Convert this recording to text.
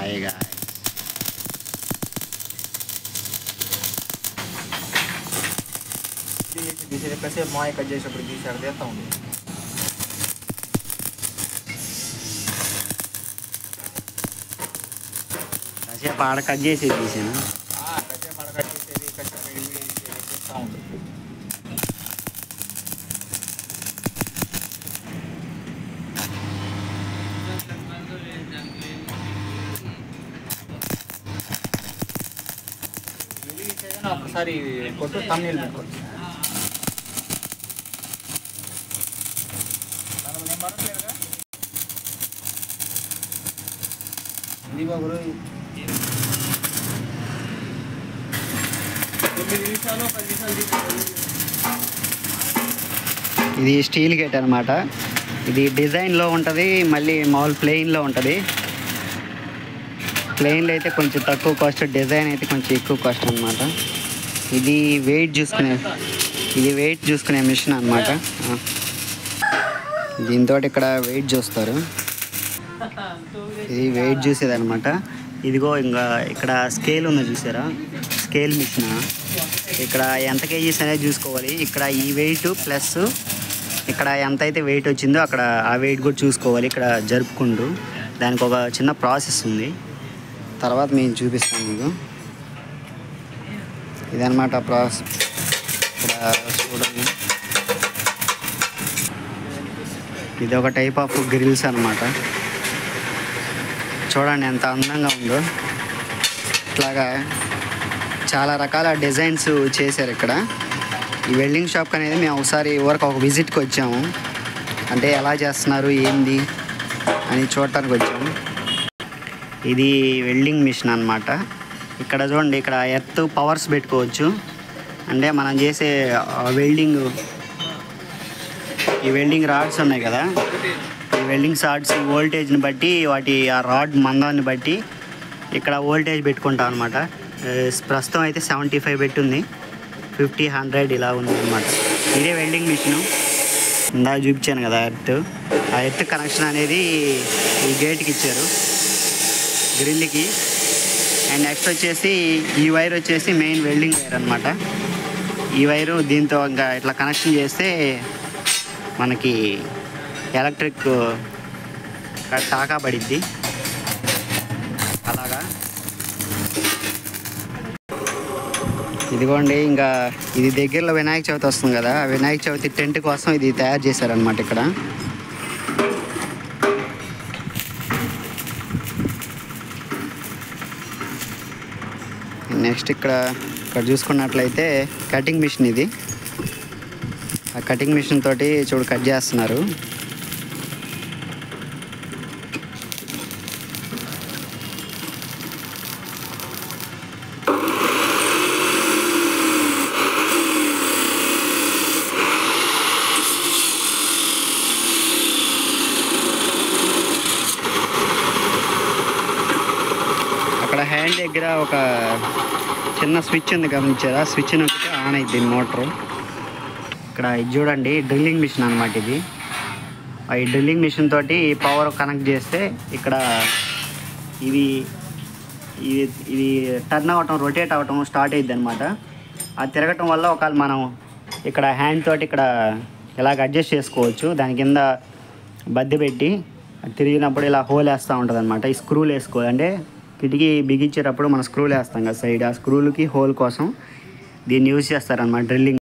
హాయిగా తీసి తీసి కాసేపు మాయ కట్ చేసేటప్పుడు తీసి అక్కడ తీస్తా ఉంది కాసేపు ఆడ కట్ చేసి తీసాను కాసేపు ఆడ కట్ చేసేది కాసేపు ఇవి చేసేది చేస్తా ఉంది ఇవి చేయాలి, ఒకసారి కొట్టు తమ్నీళ్ళు పెట్టుకోవచ్చు దానిలో నేను పడట్లేదుగా? ఇది బాబు తొమ్మిది నిమిషాలు పది నిమిషాలు తీసుకోవాలి. ఇది స్టీల్ గేట్ అనమాట ఇది డిజైన్లో ఉంటుంది మళ్ళీ మామూలు ప్లెయిన్లో ఉంటుంది ప్లెయిన్లో అయితే కొంచెం తక్కువ కాస్ట్ డిజైన్ అయితే కొంచెం ఎక్కువ కాస్ట్ అనమాట ఇది వెయిట్ చూసుకునే ఇది వెయిట్ చూసుకునే మిషన్ అనమాట దీంతో ఇక్కడ వెయిట్ చూస్తారు ఇది వెయిట్ చూసేది అనమాట ఇదిగో ఇంకా ఇక్కడ స్కేల్ ఉంది చూసారా స్కేల్ మిషన్ ఇక్కడ ఎంత కేజీస్ అనేది చూసుకోవాలి ఇక్కడ ఈ వెయిట్ ప్లస్ ఇక్కడ ఎంత అయితే వెయిట్ వచ్చిందో అక్కడ ఆ వెయిట్ కూడా చూసుకోవాలి ఇక్కడ జరుపుకుంటూ దానికి ఒక చిన్న ప్రాసెస్ ఉంది తర్వాత మేము చూపిస్తాను మీకు ఇదనమాట ప్రాసెస్ ఇక్కడ చూడండి ఇది ఒక టైప్ ఆఫ్ గ్రిల్స్ అనమాట చూడండి ఎంత అందంగా ఉందో ఇట్లాగా చాలా రకాల డిజైన్స్ చేశారు ఇక్కడ ఈ వెల్డింగ్ షాప్ అనేది మేము ఒకసారి ఊరికి ఒక విజిట్కి వచ్చాము అంటే ఎలా చేస్తున్నారు ఏంది అని చూడటానికి వచ్చాము ఇది వెల్డింగ్ మిషన్ అన్నమాట ఇక్కడ చూడండి ఇక్కడ ఎర్త్ పవర్స్ పెట్టుకోవచ్చు అంటే మనం చేసే వెల్డింగ్ ఈ వెల్డింగ్ రాడ్స్ ఉన్నాయి కదా ఈ వెల్డింగ్ రాడ్స్ వోల్టేజ్ని బట్టి వాటి ఆ రాడ్ మందాన్ని బట్టి ఇక్కడ వోల్టేజ్ పెట్టుకుంటాం అనమాట ప్రస్తుతం అయితే సెవెంటీ ఫైవ్ పెట్టుంది ఫిఫ్టీ హండ్రెడ్ ఇలా ఉంది అనమాట ఇదే వెల్డింగ్ మిషను ఇందాక చూపించాను కదా ఎర్త్ ఆ ఎర్త్ కనెక్షన్ అనేది ఈ గేట్కి ఇచ్చారు గ్రిల్కి అండ్ నెక్స్ట్ వచ్చేసి ఈ వైర్ వచ్చేసి మెయిన్ వెల్డింగ్ వైర్ అనమాట ఈ వైరు దీంతో ఇంకా ఇట్లా కనెక్షన్ చేస్తే మనకి ఎలక్ట్రిక్ టాకా పడిద్ది అలాగా ఇదిగోండి ఇంకా ఇది దగ్గరలో వినాయక చవితి వస్తుంది కదా ఆ వినాయక చవితి టెంట్ కోసం ఇది తయారు చేశారనమాట ఇక్కడ నెక్స్ట్ ఇక్కడ ఇక్కడ చూసుకున్నట్లయితే కటింగ్ మిషన్ ఇది ఆ కటింగ్ మిషన్ తోటి చూడు కట్ చేస్తున్నారు అక్కడ హ్యాండ్ దగ్గర ఒక చిన్న స్విచ్ ఉంది గమనించారా స్విచ్ నొక్కితే ఆన్ అయింది మోటరు ఇక్కడ ఇది చూడండి డ్రిల్లింగ్ మిషన్ అనమాట ఇది ఆ ఈ డ్రిల్లింగ్ మిషన్ తోటి పవర్ కనెక్ట్ చేస్తే ఇక్కడ ఇది ఇది ఇది టర్న్ అవ్వటం రొటేట్ అవ్వటం స్టార్ట్ అయ్యిద్ది అనమాట అది తిరగటం వల్ల ఒకవేళ మనం ఇక్కడ హ్యాండ్ తోటి ఇక్కడ ఇలాగ అడ్జస్ట్ చేసుకోవచ్చు దాని కింద బద్దె పెట్టి అది తిరిగినప్పుడు ఇలా హోల్ వేస్తూ ఉంటుంది అనమాట ఈ స్క్రూలు వేసుకోవాలి అంటే కిటికీ బిగించేటప్పుడు మనం స్క్రూలు వేస్తాం కదా సైడ్ ఆ స్క్రూలకి హోల్ కోసం దీన్ని యూజ్ చేస్తారనమాట డ్రిల్లింగ్